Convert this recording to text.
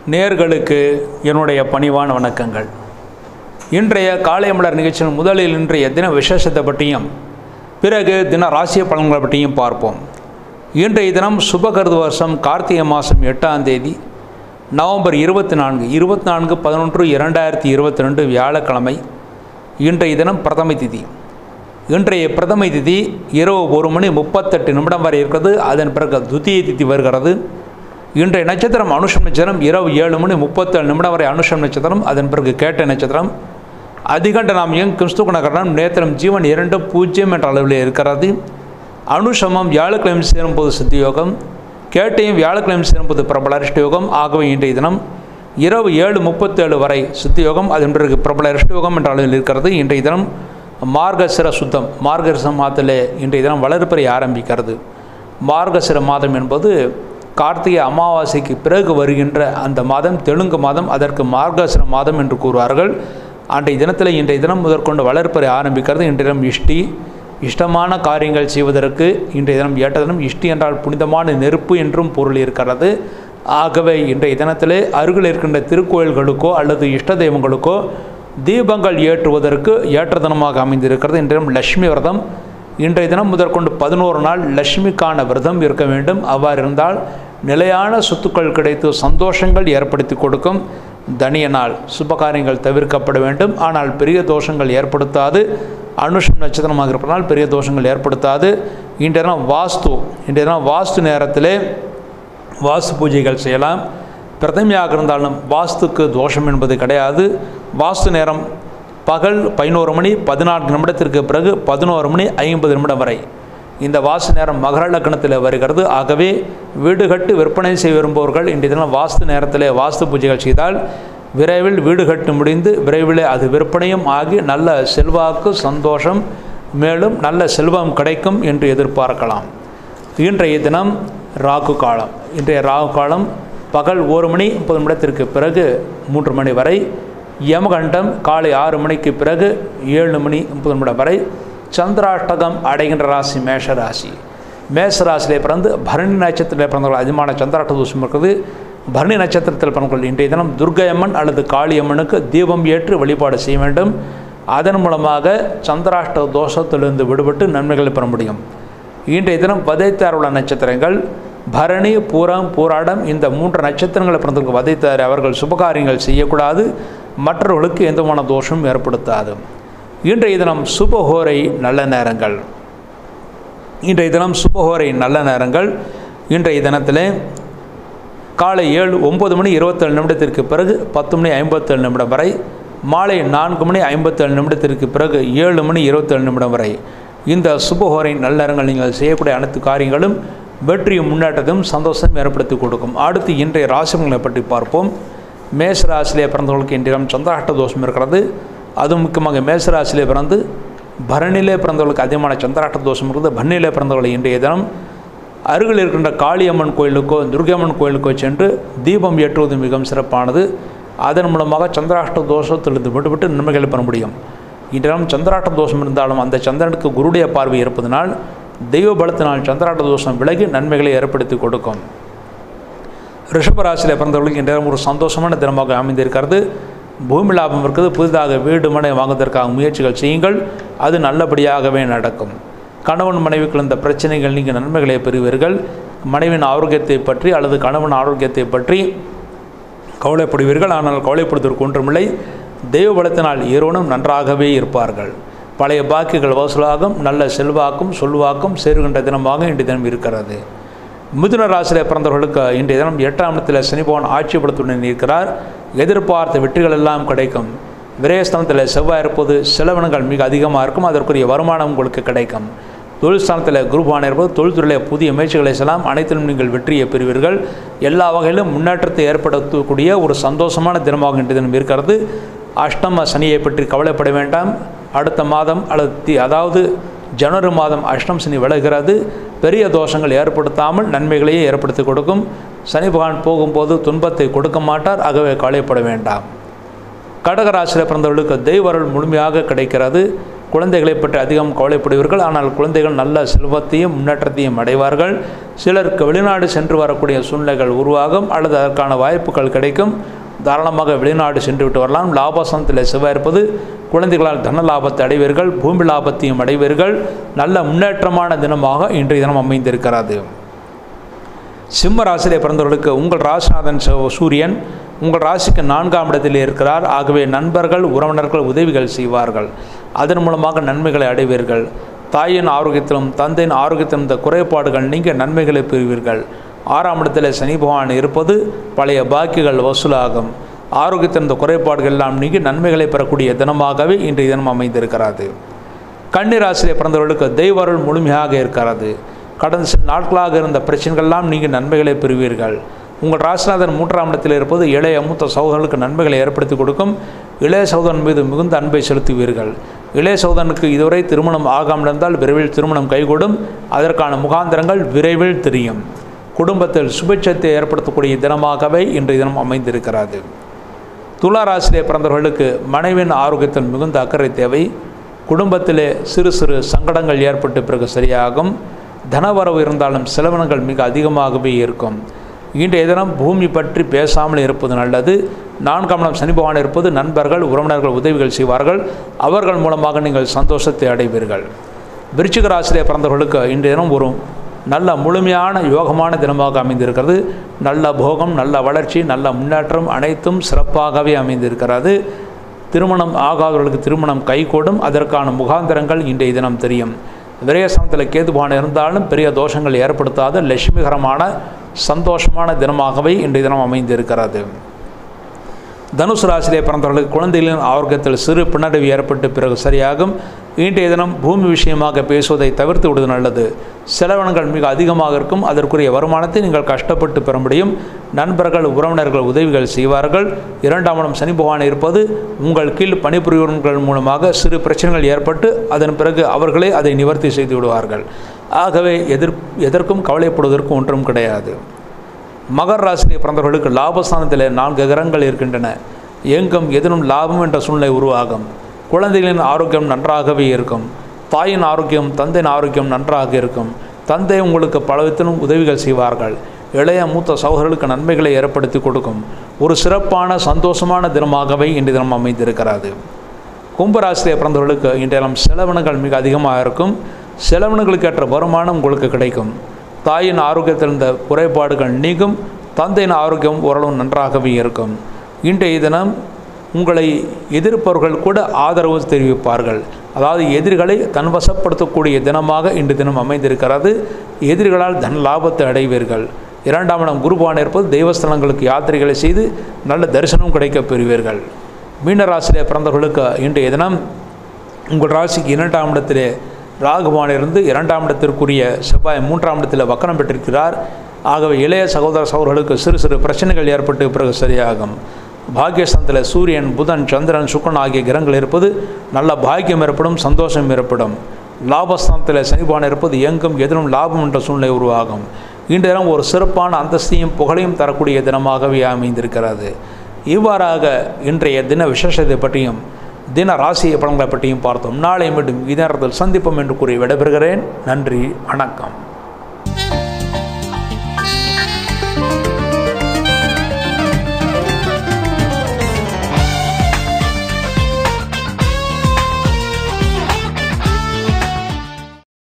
நேர்களுக்கு என்னுடைய பணிவான வணக்கங்கள் இன்றைய காலை மலர் நிகழ்ச்சியின் முதலில் இன்றைய தின விசேஷத்தை பற்றியும் பிறகு தின ராசிய பலன்களை பற்றியும் பார்ப்போம் இன்றைய தினம் சுபகருது வருஷம் கார்த்திகை மாதம் எட்டாம் தேதி நவம்பர் இருபத்தி நான்கு இருபத்தி நான்கு பதினொன்று இரண்டாயிரத்தி இருபத்தி ரெண்டு வியாழக்கிழமை இன்றைய தினம் பிரதமை திதி இன்றைய பிரதமை திதி இரவு ஒரு மணி முப்பத்தெட்டு நிமிடம் வரை இருக்கிறது அதன் பிறகு துதிய திதி வருகிறது இன்றைய நட்சத்திரம் அனுஷம் நட்சத்திரம் இரவு ஏழு மணி முப்பத்தேழு நிமிடம் வரை அனுஷம் நட்சத்திரம் அதன் பிறகு கேட்ட நட்சத்திரம் அதிகண்ட நாம் எங் கிறிஸ்துவ நகரம் நேத்திரம் ஜீவன் இரண்டு பூஜ்ஜியம் என்ற அளவில் இருக்கிறது அனுஷமம் வியாழக்கிழமை சேரும்போது சித்தியோகம் கேட்டையும் வியாழக்கிழமை சேரும்போது பிரபல அரிஷ்டயோகம் ஆகவே இன்றைய தினம் இரவு ஏழு முப்பத்தேழு வரை சித்தியோகம் அதன் பிறகு பிரபல அரிஷ்டயோகம் என்ற அளவில் இருக்கிறது இன்றைய தினம் மார்கசிர சுத்தம் மார்கசிர மாதத்திலே இன்றைய தினம் வளர்ப்பறை ஆரம்பிக்கிறது மார்கசிர மாதம் என்பது கார்த்திகை அமாவாசைக்கு பிறகு வருகின்ற அந்த மாதம் தெலுங்கு மாதம் அதற்கு மார்கசிர மாதம் என்று கூறுவார்கள் அன்றைய தினத்தில் இன்றைய தினம் முதற்கொண்டு வளர்ப்பறை ஆரம்பிக்கிறது இன்றைய தினம் இஷ்டி இஷ்டமான காரியங்கள் செய்வதற்கு இன்றைய தினம் ஏற்ற தினம் இஷ்டி என்றால் புனிதமான நெருப்பு என்றும் பொருள் இருக்கிறது ஆகவே இன்றைய தினத்திலே அருகில் இருக்கின்ற திருக்கோயில்களுக்கோ அல்லது இஷ்ட தெய்வங்களுக்கோ தீபங்கள் ஏற்றுவதற்கு ஏற்ற தினமாக அமைந்திருக்கிறது இன்றைய தினம் லட்சுமி விரதம் இன்றைய தினம் முதற்கொண்டு பதினோரு நாள் லட்சுமிக்கான விரதம் இருக்க வேண்டும் அவ்வாறு இருந்தால் நிலையான சொத்துக்கள் கிடைத்து சந்தோஷங்கள் ஏற்படுத்தி கொடுக்கும் தனிய நாள் சுபகாரியங்கள் தவிர்க்கப்பட வேண்டும் ஆனால் பெரிய தோஷங்கள் ஏற்படுத்தாது அனுஷம் நட்சத்திரமாக இருப்பதனால் பெரிய தோஷங்கள் ஏற்படுத்தாது இன்றைய தினம் வாஸ்து இன்றைய தினம் வாஸ்து நேரத்திலே வாஸ்து பூஜைகள் செய்யலாம் பிரதமையாக இருந்தாலும் வாஸ்துக்கு தோஷம் என்பது கிடையாது வாஸ்து நேரம் பகல் பதினோரு மணி பதினான்கு நிமிடத்திற்கு பிறகு பதினோரு மணி ஐம்பது நிமிடம் வரை இந்த வாஸ்து நேரம் மகர லக்னத்தில் வருகிறது ஆகவே வீடு கட்டு விற்பனை செய்ய விரும்புபவர்கள் இன்றைய தினம் வாஸ்து நேரத்தில் வாஸ்து பூஜைகள் செய்தால் விரைவில் வீடு கட்டு முடிந்து விரைவில் அது விற்பனையும் ஆகி நல்ல செல்வாக்கு சந்தோஷம் மேலும் நல்ல செல்வம் கிடைக்கும் என்று எதிர்பார்க்கலாம் இன்றைய தினம் ராகு காலம் இன்றைய ராகு காலம் பகல் ஒரு மணி முப்பது நிமிடத்திற்கு பிறகு மூன்று மணி வரை யமகண்டம் காலை ஆறு மணிக்கு பிறகு ஏழு மணி முப்பது நிமிடம் வரை சந்திராஷ்டகம் அடைகின்ற ராசி மேஷ ராசி மேஷ ராசியிலே பிறந்து பரணி நட்சத்திரத்தில் பிறந்தவர்கள் அதிகமான சந்திராஷ்ட தோஷம் இருக்குது பரணி நட்சத்திரத்தில் பிறந்தவர்கள் இன்றைய தினம் துர்க்கையம்மன் அல்லது காளியம்மனுக்கு தீபம் ஏற்று வழிபாடு செய்ய வேண்டும் அதன் மூலமாக சந்திராஷ்ட தோஷத்திலிருந்து விடுபட்டு நன்மைகளை பெற முடியும் இன்றைய தினம் வதைத்தார் உள்ள நட்சத்திரங்கள் பரணி பூரம் பூராடம் இந்த மூன்று நட்சத்திரங்களை பிறந்தவர்கள் வதைத்தார் அவர்கள் சுபகாரியங்கள் செய்யக்கூடாது மற்றவர்களுக்கு எந்தமான தோஷமும் ஏற்படுத்தாது இன்றைய தினம் சுபஹோரை நல்ல நேரங்கள் இன்றைய தினம் சுபஹோரை நல்ல நேரங்கள் இன்றைய தினத்தில் காலை ஏழு ஒம்பது மணி இருபத்தேழு நிமிடத்திற்கு பிறகு பத்து மணி ஐம்பத்தேழு நிமிடம் வரை மாலை நான்கு மணி ஐம்பத்தேழு நிமிடத்திற்கு பிறகு ஏழு மணி இருபத்தேழு நிமிடம் வரை இந்த சுபஹோரை நல்ல நேரங்கள் நீங்கள் செய்யக்கூடிய அனைத்து காரியங்களும் வெற்றியும் முன்னேற்றத்தையும் சந்தோஷம் ஏற்படுத்தி கொடுக்கும் அடுத்து இன்றைய ராசிகளை பற்றி பார்ப்போம் மேஷ ராசியிலே பிறந்தவர்களுக்கு இன்றைய சந்திராஷ்ட தோஷம் இருக்கிறது அதுவும் முக்கியமாக மேஷ ராசியிலே பிறந்து பரணிலே பிறந்தவர்களுக்கு அதிகமான சந்திராஷ்ட தோஷம் இருக்குது பரணிலே பிறந்தவர்கள் இன்றைய தினம் அருகில் இருக்கின்ற காளியம்மன் கோயிலுக்கோ துர்கையம்மன் கோயிலுக்கோ சென்று தீபம் ஏற்றுவது மிகவும் சிறப்பானது அதன் மூலமாக சந்திராஷ்ட தோஷத்திலிருந்து விடுபட்டு நன்மைகளை பெற முடியும் இன்றைய சந்திராஷ்ட தோஷம் இருந்தாலும் அந்த சந்திரனுக்கு குருடைய பார்வை இருப்பதனால் தெய்வ பலத்தினால் சந்திராஷ்ட தோஷம் விலகி நன்மைகளை ஏற்படுத்தி கொடுக்கும் ரிஷபராசியில் பிறந்தவர்களுக்கு இன்றைய ஒரு சந்தோஷமான தினமாக அமைந்திருக்கிறது பூமி லாபம் இருக்குது புதிதாக வீடு மனை வாங்குவதற்காக முயற்சிகள் செய்யுங்கள் அது நல்லபடியாகவே நடக்கும் கணவன் மனைவிக்குள் இந்த பிரச்சனைகள் நீங்கள் நன்மைகளை பெறுவீர்கள் மனைவின் ஆரோக்கியத்தை பற்றி அல்லது கணவன் ஆரோக்கியத்தை பற்றி கவலைப்படுவீர்கள் ஆனால் கவலைப்படுவதற்கு ஒன்றுமில்லை தெய்வ பலத்தினால் இருவனும் நன்றாகவே இருப்பார்கள் பழைய பாக்கிகள் வசூலாகும் நல்ல செல்வாக்கும் சொல்வாக்கும் சேருகின்ற தினமாக இன்றைய தினம் இருக்கிறது மிதுன ராசியில் பிறந்தவர்களுக்கு இன்றைய தினம் எட்டாம் இடத்தில் சனிபவன் ஆட்சிப்படுத்துடன் இருக்கிறார் எதிர்பார்த்த வெற்றிகள் எல்லாம் கிடைக்கும் விரயஸ்தானத்தில் செவ்வாய் இருப்பது செலவினங்கள் மிக அதிகமாக இருக்கும் அதற்குரிய வருமானம் உங்களுக்கு கிடைக்கும் தொழில் ஸ்தானத்தில் குருபான இருப்பது தொழில்துறையில் புதிய முயற்சிகளை செய்யலாம் அனைத்திலும் நீங்கள் வெற்றியை பெறுவீர்கள் எல்லா வகையிலும் முன்னேற்றத்தை ஏற்படுத்தக்கூடிய ஒரு சந்தோஷமான தினமாக இன்றைய தினம் இருக்கிறது அஷ்டம சனியை பற்றி கவலைப்பட வேண்டாம் அடுத்த மாதம் அல்லது தி அதாவது ஜனவரி மாதம் அஷ்டம் சனி விலகிறது பெரிய தோஷங்கள் ஏற்படுத்தாமல் நன்மைகளையே ஏற்படுத்தி கொடுக்கும் சனி பகவான் போகும்போது துன்பத்தை கொடுக்க மாட்டார் ஆகவே கவலைப்பட வேண்டாம் கடகராசியில் பிறந்தவர்களுக்கு தெய்வருள் முழுமையாக கிடைக்கிறது குழந்தைகளை பற்றி அதிகம் கவலைப்படுவீர்கள் ஆனால் குழந்தைகள் நல்ல செல்வத்தையும் முன்னேற்றத்தையும் அடைவார்கள் சிலருக்கு வெளிநாடு சென்று வரக்கூடிய சூழ்நிலைகள் உருவாகும் அல்லது அதற்கான வாய்ப்புகள் கிடைக்கும் தாராளமாக வெளிநாடு சென்று விட்டு வரலாம் லாபசனத்தில் செவ்வாய் இருப்பது குழந்தைகளால் தன லாபத்தை அடைவீர்கள் பூமி லாபத்தையும் அடைவீர்கள் நல்ல முன்னேற்றமான தினமாக இன்றைய தினம் அமைந்திருக்கிறது சிம்ம ராசியிலே பிறந்தவர்களுக்கு உங்கள் ராசிநாதன் ச- சூரியன் உங்கள் ராசிக்கு நான்காம் இடத்தில் இருக்கிறார் ஆகவே நண்பர்கள் உறவினர்கள் உதவிகள் செய்வார்கள் அதன் மூலமாக நன்மைகளை அடைவீர்கள் தாயின் ஆரோக்கியத்திலும் தந்தையின் ஆரோக்கியத்திலும் இந்த குறைபாடுகள் நீங்க நன்மைகளை பெறுவீர்கள் ஆறாம் இடத்தில் சனி பகவான் இருப்பது பழைய பாக்கிகள் வசூலாகும் ஆரோக்கியத்தின் இந்த குறைபாடுகள் எல்லாம் நீங்கி நன்மைகளை பெறக்கூடிய தினமாகவே இன்றைய தினம் அமைந்திருக்கிறது கன்னிராசிலே பிறந்தவர்களுக்கு தெய்வருள் முழுமையாக இருக்கிறது கடந்த சில நாட்களாக இருந்த பிரச்சனைகள்லாம் நீங்கள் நன்மைகளை பெறுவீர்கள் உங்கள் ராசிநாதன் மூன்றாம் இடத்தில் இருப்பது இளைய மூத்த சகோதரர்களுக்கு நன்மைகளை ஏற்படுத்தி கொடுக்கும் இளைய சகோதரன் மீது மிகுந்த அன்பை செலுத்துவீர்கள் இளைய சகோதரனுக்கு இதுவரை திருமணம் ஆகாமல் இருந்தால் விரைவில் திருமணம் கைகூடும் அதற்கான முகாந்திரங்கள் விரைவில் தெரியும் குடும்பத்தில் சுபிட்சத்தை ஏற்படுத்தக்கூடிய தினமாகவே இன்றைய தினம் அமைந்திருக்கிறது துலா ராசியிலே பிறந்தவர்களுக்கு மனைவியின் ஆரோக்கியத்தில் மிகுந்த அக்கறை தேவை குடும்பத்திலே சிறு சிறு சங்கடங்கள் ஏற்பட்டு பிறகு சரியாகும் தனவரவு இருந்தாலும் செலவினங்கள் மிக அதிகமாகவே இருக்கும் இன்றைய தினம் பூமி பற்றி பேசாமல் இருப்பது நல்லது நான்காம் இடம் சனி பகவான் இருப்பது நண்பர்கள் உறவினர்கள் உதவிகள் செய்வார்கள் அவர்கள் மூலமாக நீங்கள் சந்தோஷத்தை அடைவீர்கள் விருச்சிக ராசியிலே பிறந்தவர்களுக்கு இன்றைய தினம் ஒரு நல்ல முழுமையான யோகமான தினமாக அமைந்திருக்கிறது நல்ல போகம் நல்ல வளர்ச்சி நல்ல முன்னேற்றம் அனைத்தும் சிறப்பாகவே அமைந்திருக்கிறது திருமணம் ஆகாதவர்களுக்கு திருமணம் கைகூடும் அதற்கான முகாந்திரங்கள் இன்றைய தினம் தெரியும் விரயசனத்தில் கேதுபான இருந்தாலும் பெரிய தோஷங்கள் ஏற்படுத்தாத லட்சுமிகரமான சந்தோஷமான தினமாகவே இன்றைய தினம் அமைந்திருக்கிறது தனுசு ராசியிலே பிறந்தவர்களுக்கு குழந்தைகளின் ஆரோக்கியத்தில் சிறு பின்னடைவு ஏற்பட்டு பிறகு சரியாகும் இன்றைய தினம் பூமி விஷயமாக பேசுவதை தவிர்த்து விடுவது நல்லது செலவினங்கள் மிக அதிகமாக இருக்கும் அதற்குரிய வருமானத்தை நீங்கள் கஷ்டப்பட்டு பெற முடியும் நண்பர்கள் உறவினர்கள் உதவிகள் செய்வார்கள் இரண்டாம் இடம் சனி பகவான் இருப்பது உங்கள் கீழ் பணிபுரிவர்கள் மூலமாக சிறு பிரச்சனைகள் ஏற்பட்டு அதன் பிறகு அவர்களே அதை நிவர்த்தி செய்து விடுவார்கள் ஆகவே எதிர் எதற்கும் கவலைப்படுவதற்கு ஒன்றும் கிடையாது மகர் ராசியிலே பிறந்தவர்களுக்கு லாபஸ்தானத்தில் நான்கு கிரகங்கள் இருக்கின்றன எங்கும் எதிலும் லாபம் என்ற சூழ்நிலை உருவாகும் குழந்தைகளின் ஆரோக்கியம் நன்றாகவே இருக்கும் தாயின் ஆரோக்கியம் தந்தையின் ஆரோக்கியம் நன்றாக இருக்கும் தந்தை உங்களுக்கு பலவிதத்திலும் உதவிகள் செய்வார்கள் இளைய மூத்த சகோதரர்களுக்கு நன்மைகளை ஏற்படுத்தி கொடுக்கும் ஒரு சிறப்பான சந்தோஷமான தினமாகவே இன்றைய தினம் அமைந்திருக்கிறது கும்பராசியிலே பிறந்தவர்களுக்கு இன்றைய தினம் செலவினங்கள் மிக அதிகமாக இருக்கும் செலவினங்களுக்கு ஏற்ற வருமானம் உங்களுக்கு கிடைக்கும் தாயின் ஆரோக்கியத்தில் இருந்த குறைபாடுகள் நீங்கும் தந்தையின் ஆரோக்கியம் ஓரளவு நன்றாகவே இருக்கும் இன்றைய தினம் உங்களை எதிர்ப்பவர்கள் கூட ஆதரவு தெரிவிப்பார்கள் அதாவது எதிரிகளை தன்வசப்படுத்தக்கூடிய தினமாக இன்று தினம் அமைந்திருக்கிறது எதிரிகளால் தன லாபத்தை அடைவீர்கள் இரண்டாம் இடம் குருபான் இருப்பது தெய்வஸ்தலங்களுக்கு யாத்திரைகளை செய்து நல்ல தரிசனம் கிடைக்கப் பெறுவீர்கள் மீன ராசியிலே பிறந்தவர்களுக்கு இன்றைய தினம் உங்கள் ராசிக்கு இரண்டாம் இடத்திலே ராகுபான் இருந்து இரண்டாம் இடத்திற்குரிய செவ்வாய் மூன்றாம் இடத்தில் வக்கரம் பெற்றிருக்கிறார் ஆகவே இளைய சகோதர சகோதரர்களுக்கு சிறு சிறு பிரச்சனைகள் ஏற்பட்டு பிறகு சரியாகும் பாக்கியஸ்தானத்தில் சூரியன் புதன் சந்திரன் சுக்கரன் ஆகிய கிரகங்கள் இருப்பது நல்ல பாக்கியம் ஏற்படும் சந்தோஷம் ஏற்படும் லாபஸ்தானத்தில் சனிபான் இருப்பது எங்கும் எதிலும் லாபம் என்ற சூழ்நிலை உருவாகும் இன்று தினம் ஒரு சிறப்பான அந்தஸ்தையும் புகழையும் தரக்கூடிய தினமாகவே அமைந்திருக்கிறது இவ்வாறாக இன்றைய தின விசேஷத்தை பற்றியும் தின ராசிய பலன்களை பற்றியும் பார்த்தோம் நாளை மீண்டும் இதே நேரத்தில் சந்திப்போம் என்று கூறி விடைபெறுகிறேன் நன்றி வணக்கம்